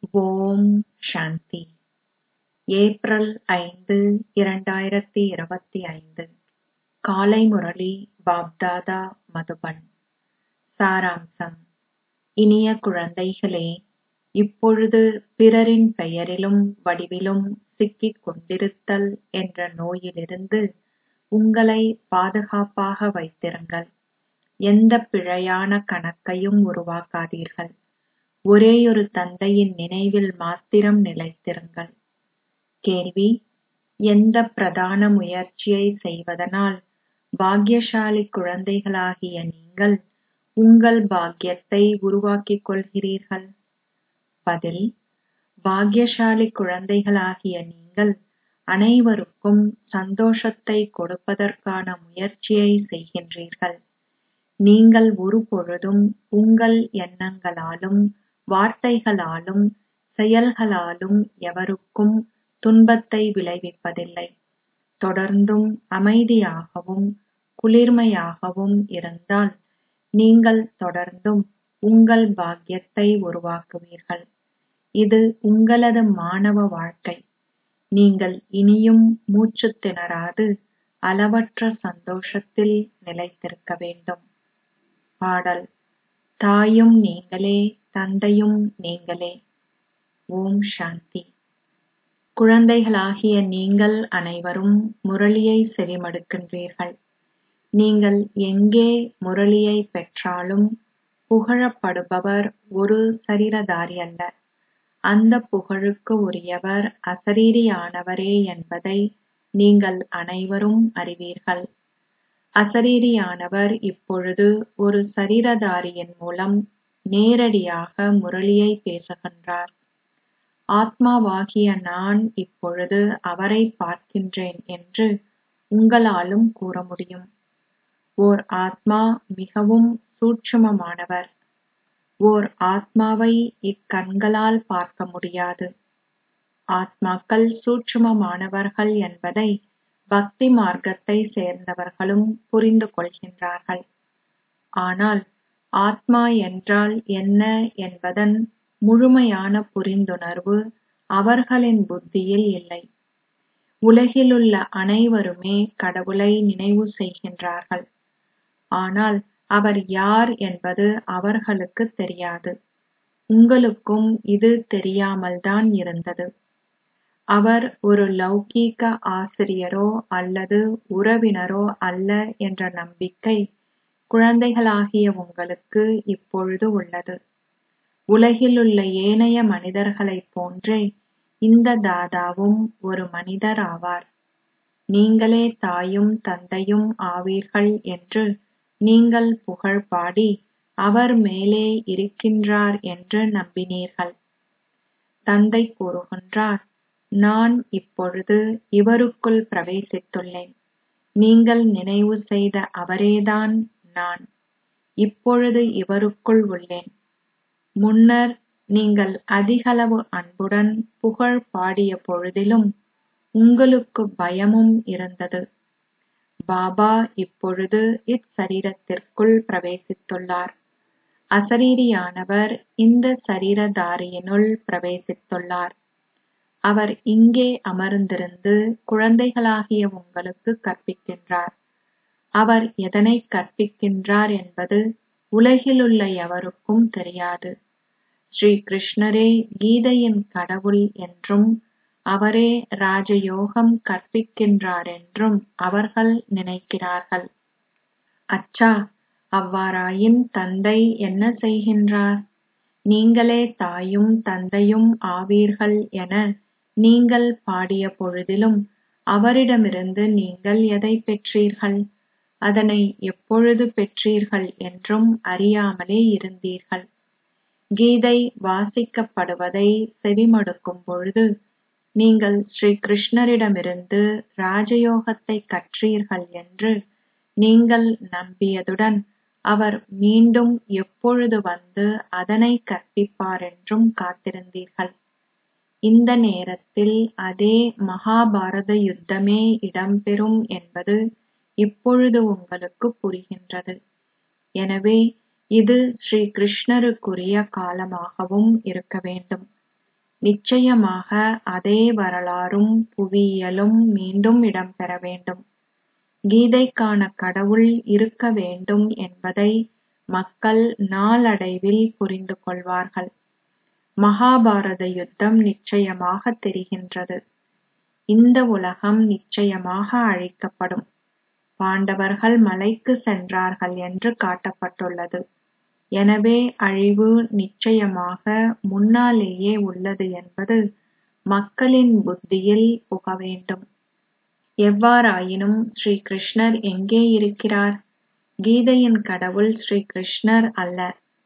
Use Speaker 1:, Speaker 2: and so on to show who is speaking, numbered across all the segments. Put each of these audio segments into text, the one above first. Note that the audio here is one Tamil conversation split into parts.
Speaker 1: ஓம் சாந்தி ஏப்ரல் ஐந்து இரண்டாயிரத்தி இருபத்தி ஐந்து காலை முரளி பாப்தாதா மதுபன் சாராம்சம் இனிய குழந்தைகளே இப்பொழுது பிறரின் பெயரிலும் வடிவிலும் சிக்கிக் கொண்டிருத்தல் என்ற நோயிலிருந்து உங்களை பாதுகாப்பாக வைத்திருங்கள் எந்தப் பிழையான கணக்கையும் உருவாக்காதீர்கள் ஒரேயொரு தந்தையின் நினைவில் மாத்திரம் நிலைத்திருங்கள் கேள்வி எந்தப் பிரதான முயற்சியை செய்வதனால் பாக்யசாலி குழந்தைகளாகிய நீங்கள் உங்கள் பாக்யத்தை உருவாக்கிக் கொள்கிறீர்கள் பதில் பாக்யசாலி குழந்தைகளாகிய நீங்கள் அனைவருக்கும் சந்தோஷத்தை கொடுப்பதற்கான முயற்சியை செய்கின்றீர்கள் நீங்கள் ஒருபொழுதும் உங்கள் எண்ணங்களாலும் வார்த்தைகளாலும் செயல்களாலும் எவருக்கும் துன்பத்தை விளைவிப்பதில்லை தொடர்ந்தும் அமைதியாகவும் குளிர்மையாகவும் இருந்தால் நீங்கள் தொடர்ந்தும் உங்கள் பாக்யத்தை உருவாக்குவீர்கள் இது உங்களது மாணவ வாழ்க்கை நீங்கள் இனியும் மூச்சுத் திணறாது அளவற்ற சந்தோஷத்தில் நிலைத்திருக்க வேண்டும் பாடல் தாயும் நீங்களே தந்தையும் நீங்களே ஓம் சாந்தி குழந்தைகளாகிய நீங்கள் அனைவரும் முரளியை செவிமடுக்கின்றீர்கள் நீங்கள் எங்கே முரளியை பெற்றாலும் புகழப்படுபவர் ஒரு சரீரதாரி அல்ல அந்த புகழுக்கு உரியவர் அசரீரியானவரே என்பதை நீங்கள் அனைவரும் அறிவீர்கள் அசரீரியானவர் இப்பொழுது ஒரு சரீரதாரியின் மூலம் நேரடியாக முரளியை பேசுகின்றார் ஆத்மாவாகிய நான் இப்பொழுது அவரை பார்க்கின்றேன் என்று உங்களாலும் கூற முடியும் ஓர் ஆத்மா மிகவும் சூட்சுமமானவர் ஓர் ஆத்மாவை இக்கண்களால் பார்க்க முடியாது ஆத்மாக்கள் சூட்சுமமானவர்கள் என்பதை பக்தி மார்க்கத்தை சேர்ந்தவர்களும் புரிந்து கொள்கின்றார்கள் ஆனால் ஆத்மா என்றால் என்ன என்பதன் முழுமையான புரிந்துணர்வு அவர்களின் புத்தியில் இல்லை உலகிலுள்ள அனைவருமே கடவுளை நினைவு செய்கின்றார்கள் ஆனால் அவர் யார் என்பது அவர்களுக்கு தெரியாது உங்களுக்கும் இது தெரியாமல்தான் இருந்தது அவர் ஒரு லௌகீக ஆசிரியரோ அல்லது உறவினரோ அல்ல என்ற நம்பிக்கை குழந்தைகளாகிய உங்களுக்கு இப்பொழுது உள்ளது உலகிலுள்ள ஏனைய மனிதர்களைப் போன்றே இந்த தாதாவும் ஒரு மனிதர் ஆவார் நீங்களே தாயும் தந்தையும் ஆவீர்கள் என்று நீங்கள் புகழ் பாடி அவர் மேலே இருக்கின்றார் என்று நம்பினீர்கள் தந்தை கூறுகின்றார் நான் இப்பொழுது இவருக்குள் பிரவேசித்துள்ளேன் நீங்கள் நினைவு செய்த அவரேதான் நான் இப்பொழுது இவருக்குள் உள்ளேன் முன்னர் நீங்கள் அதிகளவு அன்புடன் புகழ் பாடிய பொழுதிலும் உங்களுக்கு பயமும் இருந்தது பாபா இப்பொழுது இச்சரீரத்திற்குள் பிரவேசித்துள்ளார் அசரீரியானவர் இந்த சரீரதாரியினுள் பிரவேசித்துள்ளார் அவர் இங்கே அமர்ந்திருந்து குழந்தைகளாகிய உங்களுக்கு கற்பிக்கின்றார் அவர் எதனை கற்பிக்கின்றார் என்பது உலகிலுள்ள எவருக்கும் தெரியாது ஸ்ரீ கிருஷ்ணரே கீதையின் கடவுள் என்றும் அவரே ராஜயோகம் கற்பிக்கின்றார் என்றும் அவர்கள் நினைக்கிறார்கள் அச்சா அவ்வாறாயின் தந்தை என்ன செய்கின்றார் நீங்களே தாயும் தந்தையும் ஆவீர்கள் என நீங்கள் பாடிய பொழுதிலும் அவரிடமிருந்து நீங்கள் எதை பெற்றீர்கள் அதனை எப்பொழுது பெற்றீர்கள் என்றும் அறியாமலே இருந்தீர்கள் கீதை வாசிக்கப்படுவதை செவிமடுக்கும் பொழுது நீங்கள் ஸ்ரீ கிருஷ்ணரிடமிருந்து ராஜயோகத்தை கற்றீர்கள் என்று நீங்கள் நம்பியதுடன் அவர் மீண்டும் எப்பொழுது வந்து அதனை கற்பிப்பார் என்றும் காத்திருந்தீர்கள் இந்த நேரத்தில் அதே மகாபாரத யுத்தமே இடம்பெறும் என்பது இப்பொழுது உங்களுக்கு புரிகின்றது எனவே இது ஸ்ரீ கிருஷ்ணருக்குரிய காலமாகவும் இருக்க வேண்டும் நிச்சயமாக அதே வரலாறும் புவியியலும் மீண்டும் இடம்பெற வேண்டும் கீதைக்கான கடவுள் இருக்க வேண்டும் என்பதை மக்கள் நாளடைவில் புரிந்து கொள்வார்கள் மகாபாரத யுத்தம் நிச்சயமாக தெரிகின்றது இந்த உலகம் நிச்சயமாக அழிக்கப்படும் பாண்டவர்கள் மலைக்கு சென்றார்கள் என்று காட்டப்பட்டுள்ளது எனவே அழிவு நிச்சயமாக முன்னாலேயே உள்ளது என்பது மக்களின் புத்தியில் புக வேண்டும் எவ்வாறாயினும் ஸ்ரீ கிருஷ்ணர் எங்கே இருக்கிறார் கீதையின் கடவுள் ஸ்ரீ கிருஷ்ணர் அல்ல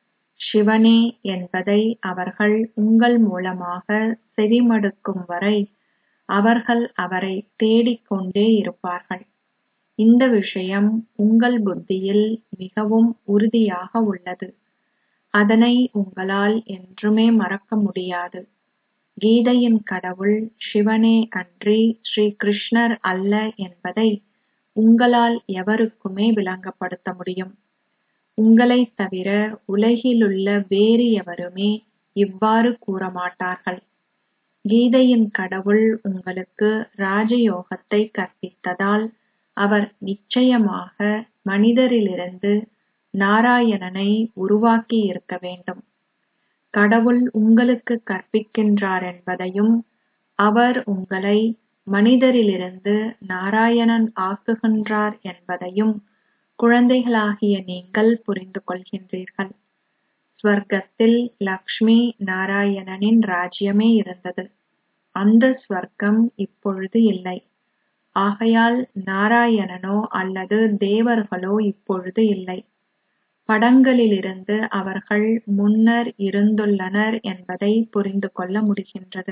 Speaker 1: சிவனே என்பதை அவர்கள் உங்கள் மூலமாக செவிமடுக்கும் வரை அவர்கள் அவரை தேடிக்கொண்டே இருப்பார்கள் இந்த விஷயம் உங்கள் புத்தியில் மிகவும் உறுதியாக உள்ளது அதனை உங்களால் என்றுமே மறக்க முடியாது கீதையின் கடவுள் சிவனே அன்றி ஸ்ரீ கிருஷ்ணர் அல்ல என்பதை உங்களால் எவருக்குமே விளங்கப்படுத்த முடியும் உங்களைத் தவிர உலகிலுள்ள வேறு எவருமே இவ்வாறு கூறமாட்டார்கள் கீதையின் கடவுள் உங்களுக்கு ராஜயோகத்தை கற்பித்ததால் அவர் நிச்சயமாக மனிதரிலிருந்து நாராயணனை உருவாக்கி இருக்க வேண்டும் கடவுள் உங்களுக்கு கற்பிக்கின்றார் என்பதையும் அவர் உங்களை மனிதரிலிருந்து நாராயணன் ஆக்குகின்றார் என்பதையும் குழந்தைகளாகிய நீங்கள் புரிந்து கொள்கின்றீர்கள் ஸ்வர்க்கத்தில் லக்ஷ்மி நாராயணனின் ராஜ்யமே இருந்தது அந்த ஸ்வர்க்கம் இப்பொழுது இல்லை ஆகையால் நாராயணனோ அல்லது தேவர்களோ இப்பொழுது இல்லை படங்களிலிருந்து அவர்கள் முன்னர் இருந்துள்ளனர் என்பதை புரிந்து கொள்ள முடிகின்றது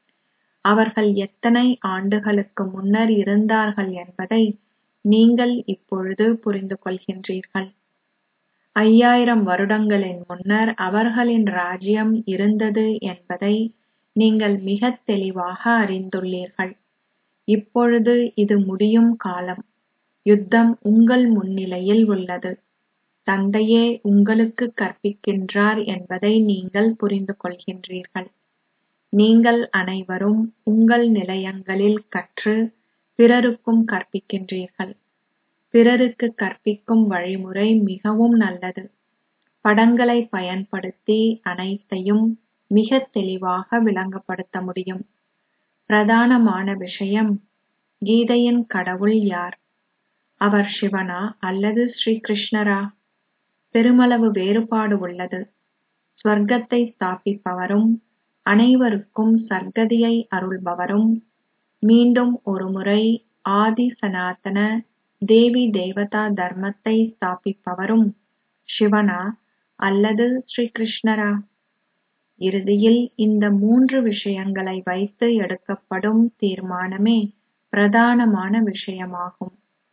Speaker 1: அவர்கள் எத்தனை ஆண்டுகளுக்கு முன்னர் இருந்தார்கள் என்பதை நீங்கள் இப்பொழுது புரிந்து கொள்கின்றீர்கள் ஐயாயிரம் வருடங்களின் முன்னர் அவர்களின் ராஜ்யம் இருந்தது என்பதை நீங்கள் மிகத் தெளிவாக அறிந்துள்ளீர்கள் இப்பொழுது இது முடியும் காலம் யுத்தம் உங்கள் முன்னிலையில் உள்ளது தந்தையே உங்களுக்கு கற்பிக்கின்றார் என்பதை நீங்கள் புரிந்து கொள்கின்றீர்கள் நீங்கள் அனைவரும் உங்கள் நிலையங்களில் கற்று பிறருக்கும் கற்பிக்கின்றீர்கள் பிறருக்கு கற்பிக்கும் வழிமுறை மிகவும் நல்லது படங்களை பயன்படுத்தி அனைத்தையும் மிகத் தெளிவாக விளங்கப்படுத்த முடியும் பிரதானமான விஷயம் கீதையின் கடவுள் யார் அவர் சிவனா அல்லது ஸ்ரீ கிருஷ்ணரா பெருமளவு வேறுபாடு உள்ளது ஸ்வர்க்கத்தை ஸ்தாபிப்பவரும் அனைவருக்கும் சர்க்கதியை அருள்பவரும் மீண்டும் ஒருமுறை ஆதி சனாதன தேவி தேவதா தர்மத்தை ஸ்தாபிப்பவரும் சிவனா அல்லது ஸ்ரீ கிருஷ்ணரா இறுதியில் இந்த மூன்று விஷயங்களை வைத்து எடுக்கப்படும் தீர்மானமே பிரதானமான விஷயமாகும்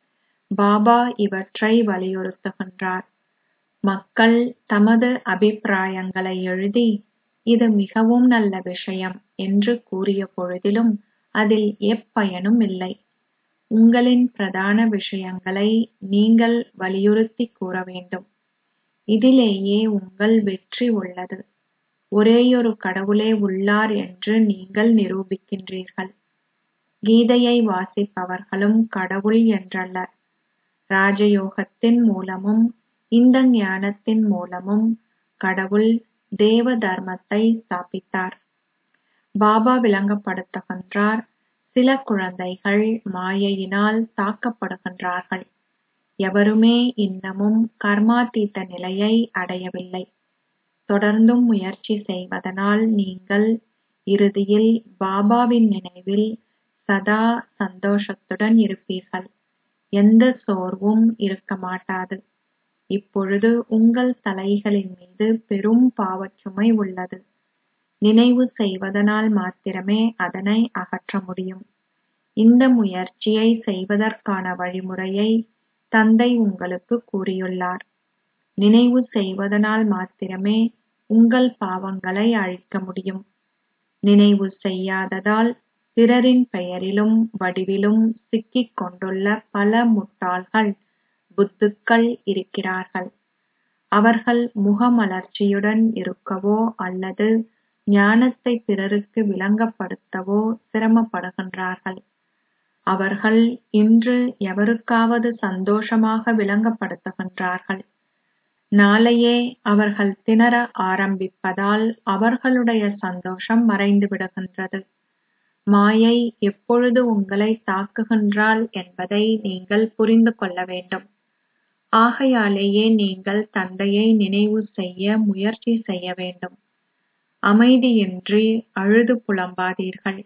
Speaker 1: பாபா இவற்றை வலியுறுத்துகின்றார் மக்கள் தமது அபிப்பிராயங்களை எழுதி இது மிகவும் நல்ல விஷயம் என்று கூறிய பொழுதிலும் அதில் எப்பயனும் இல்லை உங்களின் பிரதான விஷயங்களை நீங்கள் வலியுறுத்தி கூற வேண்டும் இதிலேயே உங்கள் வெற்றி உள்ளது ஒரேயொரு கடவுளே உள்ளார் என்று நீங்கள் நிரூபிக்கின்றீர்கள் கீதையை வாசிப்பவர்களும் கடவுள் என்றல்ல ராஜயோகத்தின் மூலமும் இந்த ஞானத்தின் மூலமும் கடவுள் தேவ தர்மத்தை ஸ்தாபித்தார் பாபா விளங்கப்படுத்துகின்றார் சில குழந்தைகள் மாயையினால் தாக்கப்படுகின்றார்கள் எவருமே இன்னமும் கர்மாத்தீத்த நிலையை அடையவில்லை தொடர்ந்தும் முயற்சி செய்வதனால் நீங்கள் இறுதியில் பாபாவின் நினைவில் சதா சந்தோஷத்துடன் இருப்பீர்கள் எந்த சோர்வும் இருக்க மாட்டாது இப்பொழுது உங்கள் தலைகளின் மீது பெரும் பாவச்சுமை உள்ளது நினைவு செய்வதனால் மாத்திரமே அதனை அகற்ற முடியும் இந்த முயற்சியை செய்வதற்கான வழிமுறையை தந்தை உங்களுக்கு கூறியுள்ளார் நினைவு செய்வதனால் மாத்திரமே உங்கள் பாவங்களை அழிக்க முடியும் நினைவு செய்யாததால் பிறரின் பெயரிலும் வடிவிலும் சிக்கிக் கொண்டுள்ள பல முட்டாள்கள் புத்துக்கள் இருக்கிறார்கள் அவர்கள் முகமலர்ச்சியுடன் இருக்கவோ அல்லது ஞானத்தை பிறருக்கு விளங்கப்படுத்தவோ சிரமப்படுகின்றார்கள் அவர்கள் இன்று எவருக்காவது சந்தோஷமாக விளங்கப்படுத்துகின்றார்கள் நாளையே அவர்கள் திணற ஆரம்பிப்பதால் அவர்களுடைய சந்தோஷம் மறைந்து விடுகின்றது மாயை எப்பொழுது உங்களை தாக்குகின்றாள் என்பதை நீங்கள் புரிந்து கொள்ள வேண்டும் ஆகையாலேயே நீங்கள் தந்தையை நினைவு செய்ய முயற்சி செய்ய வேண்டும் அமைதியின்றி அழுது புலம்பாதீர்கள்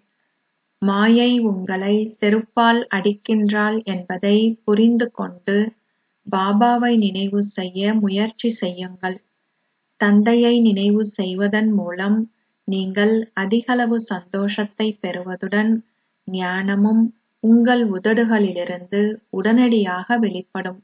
Speaker 1: மாயை உங்களை செருப்பால் அடிக்கின்றாள் என்பதை புரிந்து கொண்டு பாபாவை நினைவு செய்ய முயற்சி செய்யுங்கள் தந்தையை நினைவு செய்வதன் மூலம் நீங்கள் அதிகளவு சந்தோஷத்தை பெறுவதுடன் ஞானமும் உங்கள் உதடுகளிலிருந்து உடனடியாக வெளிப்படும்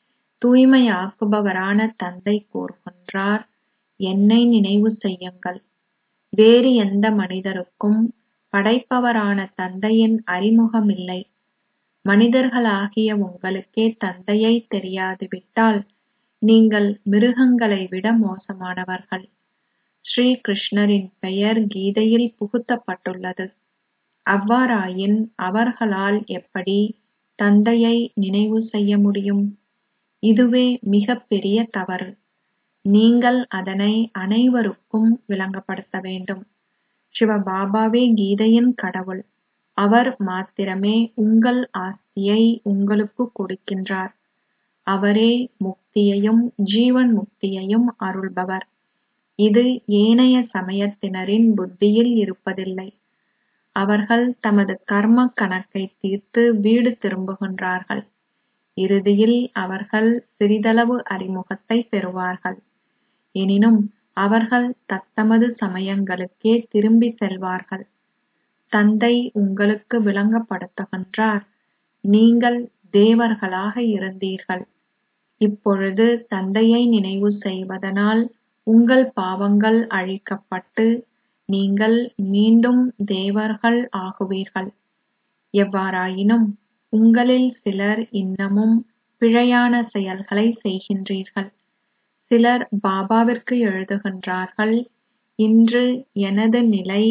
Speaker 1: தூய்மையாக்குபவரான தந்தை கூறுகின்றார் என்னை நினைவு செய்யுங்கள் வேறு எந்த மனிதருக்கும் படைப்பவரான தந்தையின் அறிமுகம் இல்லை மனிதர்களாகிய உங்களுக்கே தந்தையை தெரியாது விட்டால் நீங்கள் மிருகங்களை விட மோசமானவர்கள் ஸ்ரீ கிருஷ்ணரின் பெயர் கீதையில் புகுத்தப்பட்டுள்ளது அவ்வாறாயின் அவர்களால் எப்படி தந்தையை நினைவு செய்ய முடியும் இதுவே மிகப் பெரிய தவறு நீங்கள் அதனை அனைவருக்கும் விளங்கப்படுத்த வேண்டும் சிவபாபாவே கீதையின் கடவுள் அவர் மாத்திரமே உங்கள் ஆஸ்தியை உங்களுக்கு கொடுக்கின்றார் அவரே முக்தியையும் ஜீவன் முக்தியையும் அருள்பவர் இது ஏனைய சமயத்தினரின் புத்தியில் இருப்பதில்லை அவர்கள் தமது கர்ம கணக்கை தீர்த்து வீடு திரும்புகின்றார்கள் இறுதியில் அவர்கள் சிறிதளவு அறிமுகத்தை பெறுவார்கள் எனினும் அவர்கள் தத்தமது சமயங்களுக்கே திரும்பி செல்வார்கள் தந்தை உங்களுக்கு விளங்கப்படுத்துகின்றார் நீங்கள் தேவர்களாக இருந்தீர்கள் இப்பொழுது தந்தையை நினைவு செய்வதனால் உங்கள் பாவங்கள் அழிக்கப்பட்டு நீங்கள் மீண்டும் தேவர்கள் ஆகுவீர்கள் எவ்வாறாயினும் உங்களில் சிலர் இன்னமும் பிழையான செயல்களை செய்கின்றீர்கள் சிலர் பாபாவிற்கு எழுதுகின்றார்கள் இன்று எனது நிலை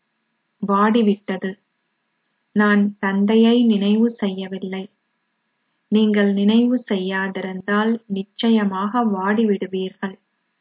Speaker 1: வாடிவிட்டது நான் தந்தையை நினைவு செய்யவில்லை நீங்கள் நினைவு செய்யாதிருந்தால் நிச்சயமாக வாடிவிடுவீர்கள்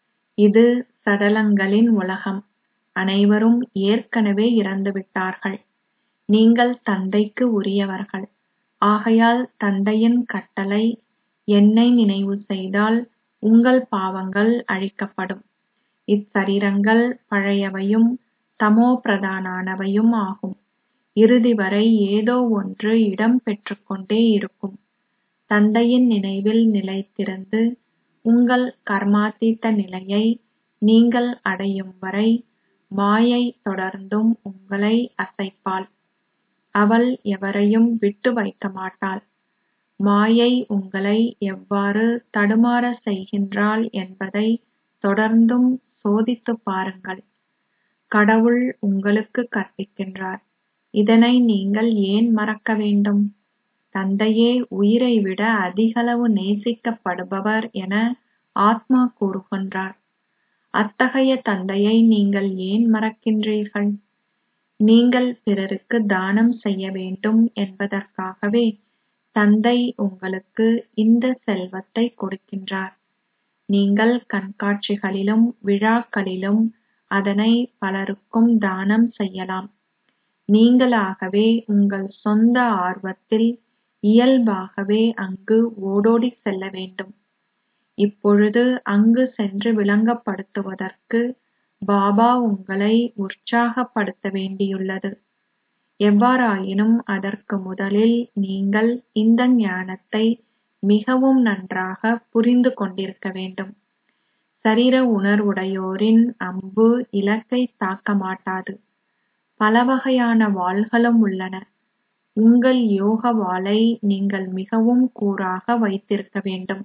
Speaker 1: இது சடலங்களின் உலகம் அனைவரும் ஏற்கனவே இறந்துவிட்டார்கள் நீங்கள் தந்தைக்கு உரியவர்கள் ஆகையால் தந்தையின் கட்டளை என்னை நினைவு செய்தால் உங்கள் பாவங்கள் அழிக்கப்படும் இச்சரீரங்கள் பழையவையும் தமோ பிரதானானவையும் ஆகும் இறுதி வரை ஏதோ ஒன்று இடம் பெற்றுக்கொண்டே இருக்கும் தந்தையின் நினைவில் நிலைத்திருந்து உங்கள் கர்மாத்தீத்த நிலையை நீங்கள் அடையும் வரை மாயை தொடர்ந்தும் உங்களை அசைப்பாள் அவள் எவரையும் விட்டு வைக்க மாட்டாள் மாயை உங்களை எவ்வாறு தடுமாற செய்கின்றாள் என்பதை தொடர்ந்தும் சோதித்துப் பாருங்கள் கடவுள் உங்களுக்கு கற்பிக்கின்றார் இதனை நீங்கள் ஏன் மறக்க வேண்டும் தந்தையே உயிரை விட அதிகளவு நேசிக்கப்படுபவர் என ஆத்மா கூறுகின்றார் அத்தகைய தந்தையை நீங்கள் ஏன் மறக்கின்றீர்கள் நீங்கள் பிறருக்கு தானம் செய்ய வேண்டும் என்பதற்காகவே தந்தை உங்களுக்கு இந்த செல்வத்தை கொடுக்கின்றார் நீங்கள் கண்காட்சிகளிலும் விழாக்களிலும் அதனை பலருக்கும் தானம் செய்யலாம் நீங்களாகவே உங்கள் சொந்த ஆர்வத்தில் இயல்பாகவே அங்கு ஓடோடிச் செல்ல வேண்டும் இப்பொழுது அங்கு சென்று விளங்கப்படுத்துவதற்கு பாபா உங்களை உற்சாகப்படுத்த வேண்டியுள்ளது எவ்வாறாயினும் அதற்கு முதலில் நீங்கள் இந்த ஞானத்தை மிகவும் நன்றாக புரிந்து கொண்டிருக்க வேண்டும் சரீர உணர்வுடையோரின் அம்பு இலக்கை தாக்க மாட்டாது பல வகையான வாள்களும் உள்ளன உங்கள் யோக வாளை நீங்கள் மிகவும் கூராக வைத்திருக்க வேண்டும்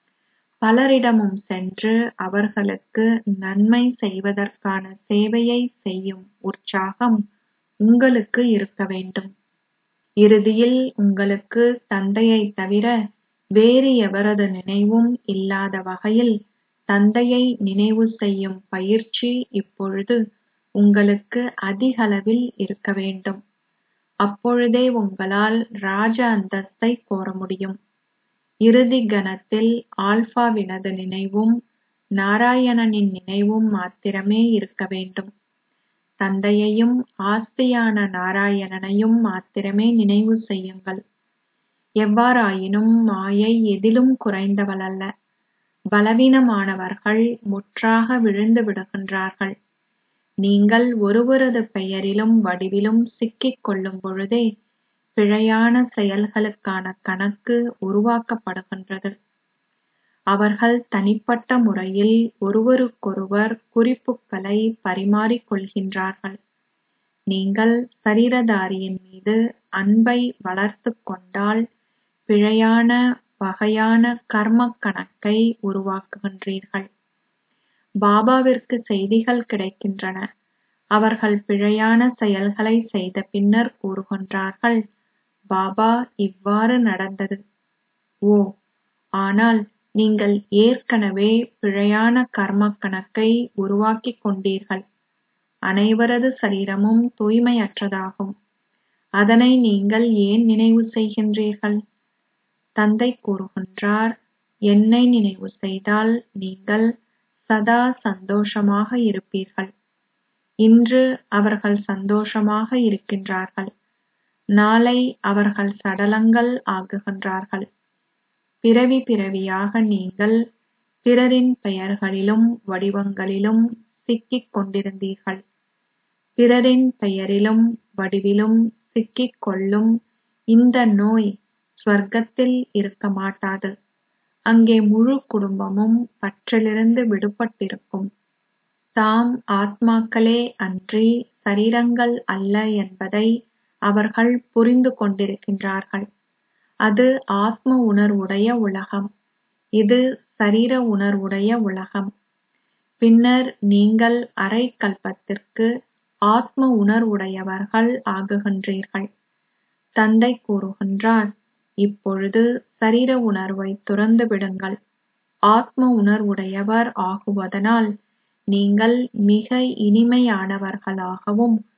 Speaker 1: பலரிடமும் சென்று அவர்களுக்கு நன்மை செய்வதற்கான சேவையை செய்யும் உற்சாகம் உங்களுக்கு இருக்க வேண்டும் இறுதியில் உங்களுக்கு தந்தையைத் தவிர வேறு எவரது நினைவும் இல்லாத வகையில் தந்தையை நினைவு செய்யும் பயிற்சி இப்பொழுது உங்களுக்கு அதிகளவில் இருக்க வேண்டும் அப்பொழுதே உங்களால் ராஜ அந்தஸ்தை கோர முடியும் இறுதி கணத்தில் ஆல்பாவினது நினைவும் நாராயணனின் நினைவும் மாத்திரமே இருக்க வேண்டும் தந்தையையும் ஆஸ்தியான நாராயணனையும் மாத்திரமே நினைவு செய்யுங்கள் எவ்வாறாயினும் மாயை எதிலும் குறைந்தவளல்ல பலவீனமானவர்கள் முற்றாக விழுந்து விடுகின்றார்கள் நீங்கள் ஒருவரது பெயரிலும் வடிவிலும் சிக்கிக் கொள்ளும் பொழுதே பிழையான செயல்களுக்கான கணக்கு உருவாக்கப்படுகின்றது அவர்கள் தனிப்பட்ட முறையில் ஒருவருக்கொருவர் குறிப்புகளை பரிமாறிக் கொள்கின்றார்கள் நீங்கள் சரீரதாரியின் மீது அன்பை வளர்த்துக் கொண்டால் பிழையான வகையான கர்ம கணக்கை உருவாக்குகின்றீர்கள் பாபாவிற்கு செய்திகள் கிடைக்கின்றன அவர்கள் பிழையான செயல்களை செய்த பின்னர் கூறுகின்றார்கள் பாபா இவ்வாறு நடந்தது ஓ ஆனால் நீங்கள் ஏற்கனவே பிழையான கர்ம கணக்கை உருவாக்கிக் கொண்டீர்கள் அனைவரது சரீரமும் தூய்மையற்றதாகும் அதனை நீங்கள் ஏன் நினைவு செய்கின்றீர்கள் தந்தை கூறுகின்றார் என்னை நினைவு செய்தால் நீங்கள் சதா சந்தோஷமாக இருப்பீர்கள் இன்று அவர்கள் சந்தோஷமாக இருக்கின்றார்கள் நாளை அவர்கள் சடலங்கள் ஆகுகின்றார்கள் பிறவி பிறவியாக நீங்கள் பிறரின் பெயர்களிலும் வடிவங்களிலும் சிக்கிக் கொண்டிருந்தீர்கள் பிறரின் பெயரிலும் வடிவிலும் சிக்கிக் கொள்ளும் இந்த நோய் ஸ்வர்க்கத்தில் இருக்க மாட்டாது அங்கே முழு குடும்பமும் பற்றிலிருந்து விடுபட்டிருக்கும் தாம் ஆத்மாக்களே அன்றி சரீரங்கள் அல்ல என்பதை அவர்கள் புரிந்து கொண்டிருக்கின்றார்கள் அது ஆத்ம உணர்வுடைய உலகம் இது சரீர உணர்வுடைய உலகம் பின்னர் நீங்கள் அரை கல்பத்திற்கு ஆத்ம உணர்வுடையவர்கள் ஆகுகின்றீர்கள் தந்தை கூறுகின்றார் இப்பொழுது சரீர உணர்வை துறந்து விடுங்கள் ஆத்ம உணர்வுடையவர் ஆகுவதனால் நீங்கள் மிக இனிமையானவர்களாகவும்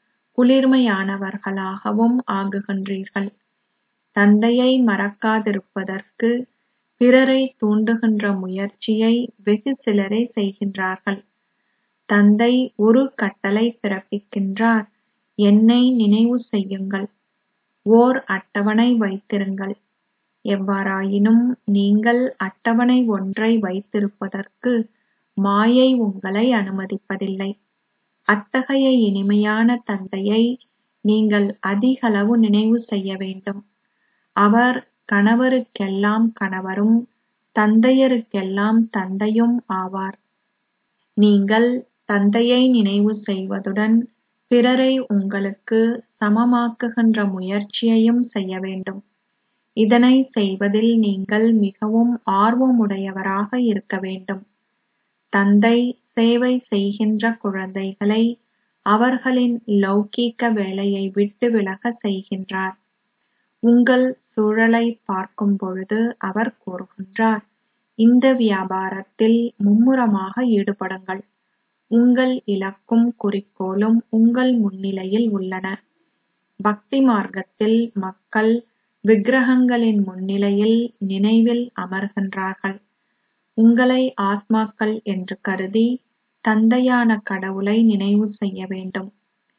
Speaker 1: குளிர்மையானவர்களாகவும் ஆகுகின்றீர்கள் தந்தையை மறக்காதிருப்பதற்கு பிறரை தூண்டுகின்ற முயற்சியை வெகு சிலரே செய்கின்றார்கள் தந்தை ஒரு கட்டளை பிறப்பிக்கின்றார் என்னை நினைவு செய்யுங்கள் ஓர் அட்டவணை வைத்திருங்கள் எவ்வாறாயினும் நீங்கள் அட்டவணை ஒன்றை வைத்திருப்பதற்கு மாயை உங்களை அனுமதிப்பதில்லை அத்தகைய இனிமையான தந்தையை நீங்கள் அதிகளவு நினைவு செய்ய வேண்டும் அவர் கணவருக்கெல்லாம் கணவரும் தந்தையருக்கெல்லாம் தந்தையும் ஆவார் நீங்கள் தந்தையை நினைவு செய்வதுடன் பிறரை உங்களுக்கு சமமாக்குகின்ற முயற்சியையும் செய்ய வேண்டும் இதனை செய்வதில் நீங்கள் மிகவும் ஆர்வமுடையவராக இருக்க வேண்டும் தந்தை சேவை செய்கின்ற குழந்தைகளை அவர்களின் லௌகீக வேலையை விட்டு விலக செய்கின்றார் உங்கள் சூழலை பார்க்கும் பொழுது அவர் கூறுகின்றார் இந்த வியாபாரத்தில் மும்முரமாக ஈடுபடுங்கள் உங்கள் இலக்கும் குறிக்கோளும் உங்கள் முன்னிலையில் உள்ளன பக்தி மார்க்கத்தில் மக்கள் விக்கிரகங்களின் முன்னிலையில் நினைவில் அமர்கின்றார்கள் உங்களை ஆத்மாக்கள் என்று கருதி தந்தையான கடவுளை நினைவு செய்ய வேண்டும்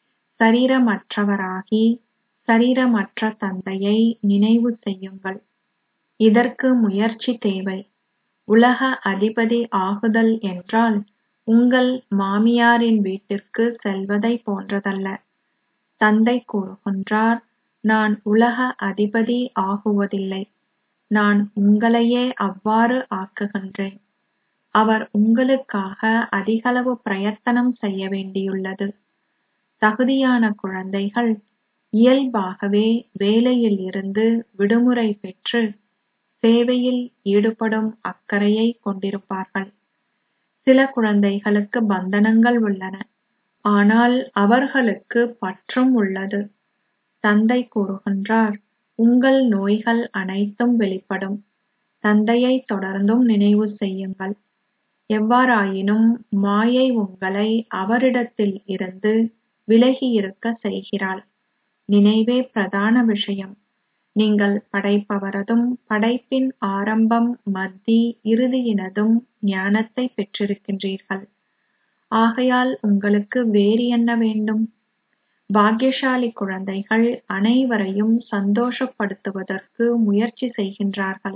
Speaker 1: சரீரமற்றவராகி சரீரமற்ற தந்தையை நினைவு செய்யுங்கள் இதற்கு முயற்சி தேவை உலக அதிபதி ஆகுதல் என்றால் உங்கள் மாமியாரின் வீட்டிற்கு செல்வதை போன்றதல்ல தந்தை கூறுகின்றார் நான் உலக அதிபதி ஆகுவதில்லை நான் உங்களையே அவ்வாறு ஆக்குகின்றேன் அவர் உங்களுக்காக அதிகளவு பிரயத்தனம் செய்ய வேண்டியுள்ளது தகுதியான குழந்தைகள் இயல்பாகவே வேலையில் இருந்து விடுமுறை பெற்று சேவையில் ஈடுபடும் அக்கறையை கொண்டிருப்பார்கள் சில குழந்தைகளுக்கு பந்தனங்கள் உள்ளன ஆனால் அவர்களுக்கு பற்றும் உள்ளது தந்தை கூறுகின்றார் உங்கள் நோய்கள் அனைத்தும் வெளிப்படும் தந்தையை தொடர்ந்தும் நினைவு செய்யுங்கள் எவ்வாறாயினும் மாயை உங்களை அவரிடத்தில் இருந்து விலகியிருக்க செய்கிறாள் நினைவே பிரதான விஷயம் நீங்கள் படைப்பவரதும் படைப்பின் ஆரம்பம் மத்தி இறுதியினதும் ஞானத்தை பெற்றிருக்கின்றீர்கள் ஆகையால் உங்களுக்கு வேறு என்ன வேண்டும் பாக்கியசாலி குழந்தைகள் அனைவரையும் சந்தோஷப்படுத்துவதற்கு முயற்சி செய்கின்றார்கள்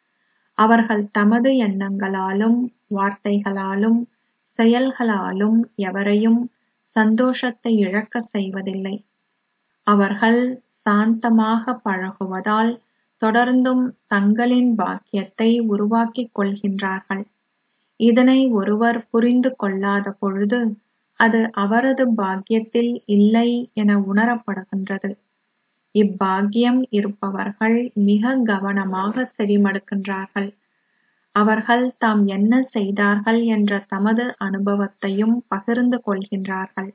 Speaker 1: அவர்கள் தமது எண்ணங்களாலும் வார்த்தைகளாலும் செயல்களாலும் எவரையும் சந்தோஷத்தை இழக்கச் செய்வதில்லை அவர்கள் சாந்தமாக பழகுவதால் தொடர்ந்தும் தங்களின் பாக்கியத்தை உருவாக்கிக் கொள்கின்றார்கள் இதனை ஒருவர் புரிந்து கொள்ளாத பொழுது அது அவரது பாக்கியத்தில் இல்லை என உணரப்படுகின்றது இப்பாக்கியம் இருப்பவர்கள் மிக கவனமாக செவிமடுக்கின்றார்கள் அவர்கள் தாம் என்ன செய்தார்கள் என்ற தமது அனுபவத்தையும் பகிர்ந்து கொள்கின்றார்கள்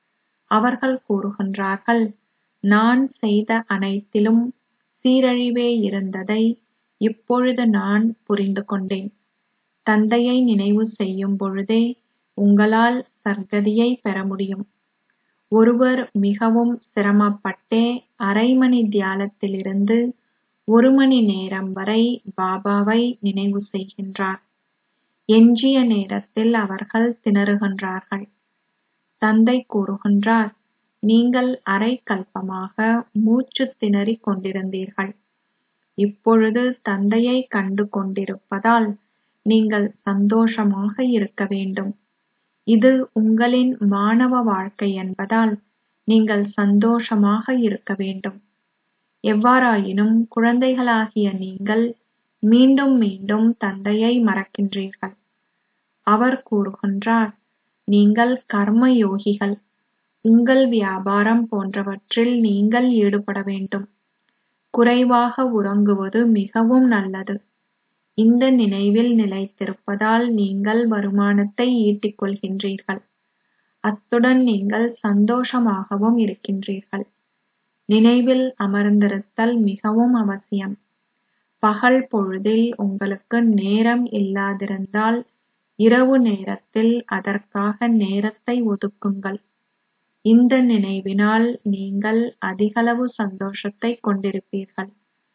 Speaker 1: அவர்கள் கூறுகின்றார்கள் நான் செய்த அனைத்திலும் சீரழிவே இருந்ததை இப்பொழுது நான் புரிந்து கொண்டேன் தந்தையை நினைவு செய்யும் பொழுதே உங்களால் சர்க்கதியை பெற முடியும் ஒருவர் மிகவும் சிரமப்பட்டே அரை மணி தியானத்திலிருந்து ஒரு மணி நேரம் வரை பாபாவை நினைவு செய்கின்றார் எஞ்சிய நேரத்தில் அவர்கள் திணறுகின்றார்கள் தந்தை கூறுகின்றார் நீங்கள் அரை கல்பமாக மூச்சு திணறிக் கொண்டிருந்தீர்கள் இப்பொழுது தந்தையை கண்டு கொண்டிருப்பதால் நீங்கள் சந்தோஷமாக இருக்க வேண்டும் இது உங்களின் மாணவ வாழ்க்கை என்பதால் நீங்கள் சந்தோஷமாக இருக்க வேண்டும் எவ்வாறாயினும் குழந்தைகளாகிய நீங்கள் மீண்டும் மீண்டும் தந்தையை மறக்கின்றீர்கள் அவர் கூறுகின்றார் நீங்கள் கர்ம யோகிகள் உங்கள் வியாபாரம் போன்றவற்றில் நீங்கள் ஈடுபட வேண்டும் குறைவாக உறங்குவது மிகவும் நல்லது இந்த நினைவில் நிலைத்திருப்பதால் நீங்கள் வருமானத்தை ஈட்டிக் கொள்கின்றீர்கள் அத்துடன் நீங்கள் சந்தோஷமாகவும் இருக்கின்றீர்கள் நினைவில் அமர்ந்திருத்தல் மிகவும் அவசியம் பகல் பொழுதில் உங்களுக்கு நேரம் இல்லாதிருந்தால் இரவு நேரத்தில் அதற்காக நேரத்தை ஒதுக்குங்கள் இந்த நினைவினால் நீங்கள் அதிகளவு சந்தோஷத்தை கொண்டிருப்பீர்கள்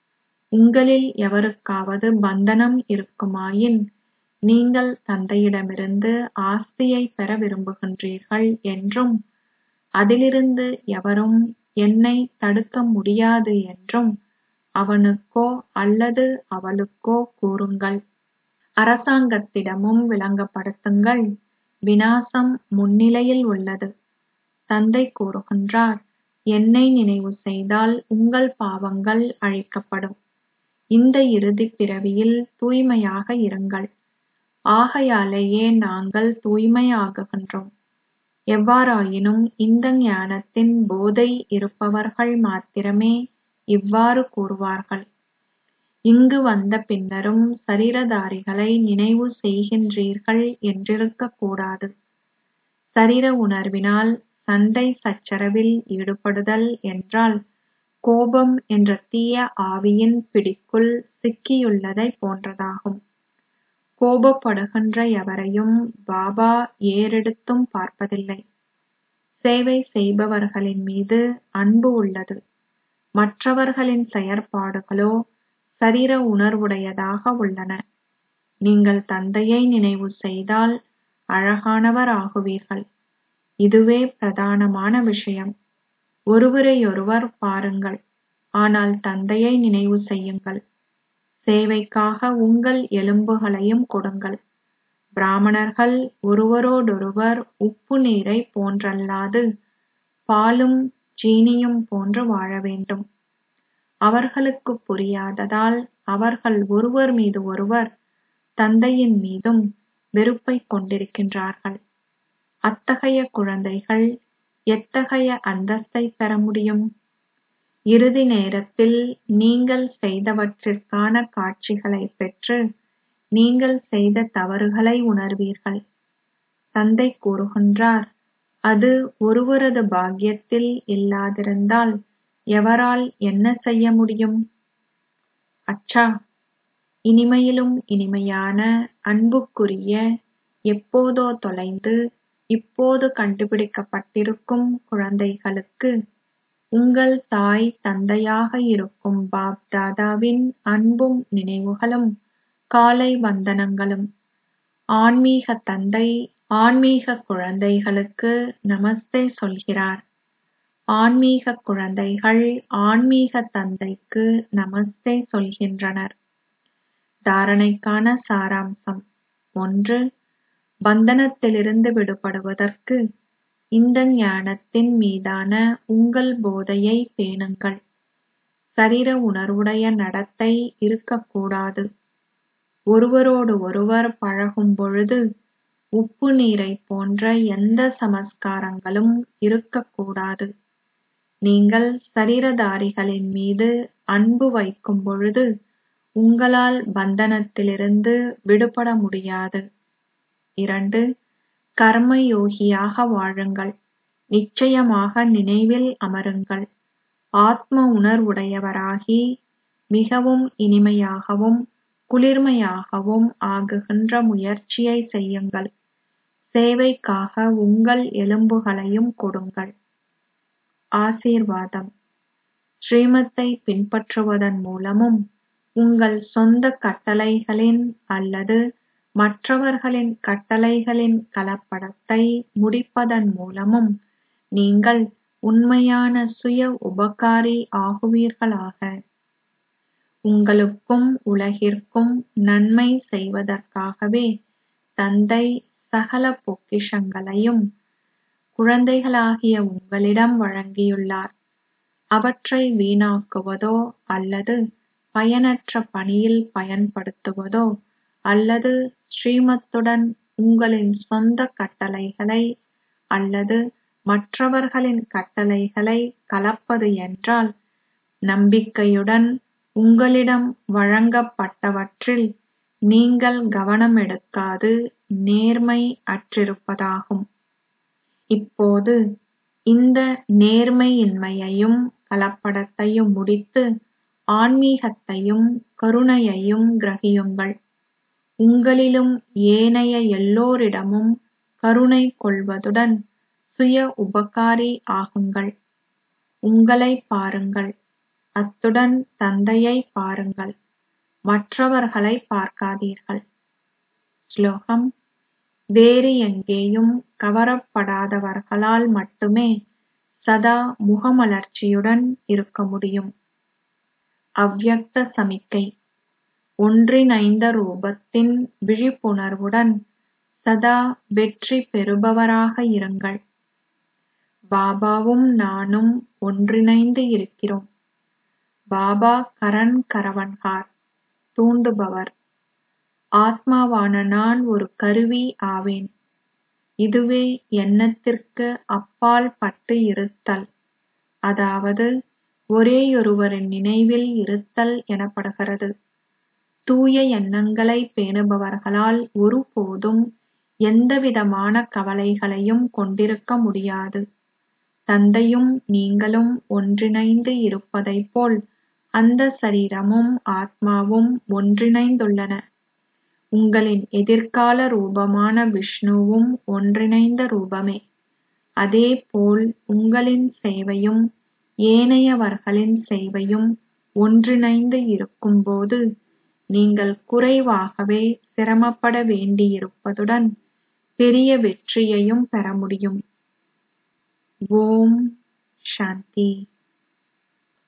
Speaker 1: உங்களில் எவருக்காவது பந்தனம் இருக்குமாயின் நீங்கள் தந்தையிடமிருந்து ஆஸ்தியை பெற விரும்புகின்றீர்கள் என்றும் அதிலிருந்து எவரும் என்னை தடுக்க முடியாது என்றும் அவனுக்கோ அல்லது அவளுக்கோ கூறுங்கள் அரசாங்கத்திடமும் விளங்கப்படுத்துங்கள் வினாசம் முன்னிலையில் உள்ளது தந்தை கூறுகின்றார் என்னை நினைவு செய்தால் உங்கள் பாவங்கள் அழிக்கப்படும் இந்த இறுதிப் பிறவியில் தூய்மையாக இருங்கள் ஆகையாலேயே நாங்கள் தூய்மையாகுகின்றோம் எவ்வாறாயினும் இந்த ஞானத்தின் போதை இருப்பவர்கள் மாத்திரமே இவ்வாறு கூறுவார்கள் இங்கு வந்த பின்னரும் சரீரதாரிகளை நினைவு செய்கின்றீர்கள் என்றிருக்கக் கூடாது சரீர உணர்வினால் சண்டை சச்சரவில் ஈடுபடுதல் என்றால் கோபம் என்ற தீய ஆவியின் பிடிக்குள் சிக்கியுள்ளதை போன்றதாகும் கோபப்படுகின்ற எவரையும் பாபா ஏறெடுத்தும் பார்ப்பதில்லை சேவை செய்பவர்களின் மீது அன்பு உள்ளது மற்றவர்களின் செயற்பாடுகளோ சரீர உணர்வுடையதாக உள்ளன நீங்கள் தந்தையை நினைவு செய்தால் அழகானவர் ஆகுவீர்கள் இதுவே பிரதானமான விஷயம் ஒருவரையொருவர் பாருங்கள் ஆனால் தந்தையை நினைவு செய்யுங்கள் சேவைக்காக உங்கள் எலும்புகளையும் கொடுங்கள் பிராமணர்கள் ஒருவரோடொருவர் உப்பு நீரை போன்றல்லாது பாலும் சீனியும் போன்று வாழ வேண்டும் அவர்களுக்கு புரியாததால் அவர்கள் ஒருவர் மீது ஒருவர் தந்தையின் மீதும் வெறுப்பைக் கொண்டிருக்கின்றார்கள் அத்தகைய குழந்தைகள் எத்தகைய அந்தஸ்தை பெற முடியும் இறுதி நேரத்தில் நீங்கள் செய்தவற்றிற்கான காட்சிகளை பெற்று நீங்கள் செய்த தவறுகளை உணர்வீர்கள் தந்தை கூறுகின்றார் அது ஒருவரது பாக்கியத்தில் இல்லாதிருந்தால் எவரால் என்ன செய்ய முடியும் அச்சா இனிமையிலும் இனிமையான அன்புக்குரிய எப்போதோ தொலைந்து இப்போது கண்டுபிடிக்கப்பட்டிருக்கும் குழந்தைகளுக்கு உங்கள் தாய் தந்தையாக இருக்கும் பாப் தாதாவின் அன்பும் நினைவுகளும் காலை வந்தனங்களும் ஆன்மீக தந்தை ஆன்மீக குழந்தைகளுக்கு நமஸ்தே சொல்கிறார் ஆன்மீக குழந்தைகள் ஆன்மீக தந்தைக்கு நமஸ்தே சொல்கின்றனர் தாரணைக்கான சாராம்சம் ஒன்று பந்தனத்திலிருந்து விடுபடுவதற்கு இந்த ஞானத்தின் மீதான உங்கள் போதையை பேணுங்கள் சரீர உணர்வுடைய நடத்தை இருக்கக்கூடாது ஒருவரோடு ஒருவர் பழகும் பொழுது உப்பு நீரை போன்ற எந்த சமஸ்காரங்களும் இருக்கக்கூடாது நீங்கள் சரீரதாரிகளின் மீது அன்பு வைக்கும் பொழுது உங்களால் பந்தனத்திலிருந்து விடுபட முடியாது இரண்டு கர்மயோகியாக வாழுங்கள் நிச்சயமாக நினைவில் அமருங்கள் ஆத்ம உணர்வுடையவராகி மிகவும் இனிமையாகவும் குளிர்மையாகவும் ஆகுகின்ற முயற்சியை செய்யுங்கள் சேவைக்காக உங்கள் எலும்புகளையும் கொடுங்கள் ஆசீர்வாதம் ஸ்ரீமத்தை பின்பற்றுவதன் மூலமும் உங்கள் சொந்த கட்டளைகளின் அல்லது மற்றவர்களின் கட்டளைகளின் கலப்படத்தை முடிப்பதன் மூலமும் நீங்கள் உண்மையான சுய உபகாரி ஆகுவீர்களாக உங்களுக்கும் உலகிற்கும் நன்மை செய்வதற்காகவே தந்தை சகல பொக்கிஷங்களையும் குழந்தைகளாகிய உங்களிடம் வழங்கியுள்ளார் அவற்றை வீணாக்குவதோ அல்லது பயனற்ற பணியில் பயன்படுத்துவதோ அல்லது ஸ்ரீமத்துடன் உங்களின் சொந்த கட்டளைகளை அல்லது மற்றவர்களின் கட்டளைகளை கலப்பது என்றால் நம்பிக்கையுடன் உங்களிடம் வழங்கப்பட்டவற்றில் நீங்கள் கவனம் எடுக்காது நேர்மை அற்றிருப்பதாகும் இப்போது இந்த நேர்மையின்மையையும் கலப்படத்தையும் முடித்து ஆன்மீகத்தையும் கருணையையும் கிரகியுங்கள் உங்களிலும் ஏனைய எல்லோரிடமும் கருணை கொள்வதுடன் சுய உபகாரி ஆகுங்கள் உங்களை பாருங்கள் அத்துடன் தந்தையை பாருங்கள் மற்றவர்களை பார்க்காதீர்கள் ஸ்லோகம் வேறு எங்கேயும் கவரப்படாதவர்களால் மட்டுமே சதா முகமலர்ச்சியுடன் இருக்க முடியும் அவ்யக்த சமிக்கை ஒன்றிணைந்த ரூபத்தின் விழிப்புணர்வுடன் சதா வெற்றி பெறுபவராக இருங்கள் பாபாவும் நானும் ஒன்றிணைந்து இருக்கிறோம் பாபா கரண் கரவன்கார் தூண்டுபவர் ஆத்மாவான நான் ஒரு கருவி ஆவேன் இதுவே எண்ணத்திற்கு அப்பால் பட்டு இருத்தல் அதாவது ஒரேயொருவரின் நினைவில் இருத்தல் எனப்படுகிறது தூய எண்ணங்களை பேணுபவர்களால் ஒருபோதும் எந்தவிதமான கவலைகளையும் கொண்டிருக்க முடியாது தந்தையும் நீங்களும் ஒன்றிணைந்து இருப்பதைப் போல் அந்த சரீரமும் ஆத்மாவும் ஒன்றிணைந்துள்ளன உங்களின் எதிர்கால ரூபமான விஷ்ணுவும் ஒன்றிணைந்த ரூபமே அதேபோல் உங்களின் சேவையும் ஏனையவர்களின் சேவையும் ஒன்றிணைந்து இருக்கும்போது நீங்கள் குறைவாகவே சிரமப்பட வேண்டியிருப்பதுடன் பெரிய வெற்றியையும் பெற முடியும் ஓம் சாந்தி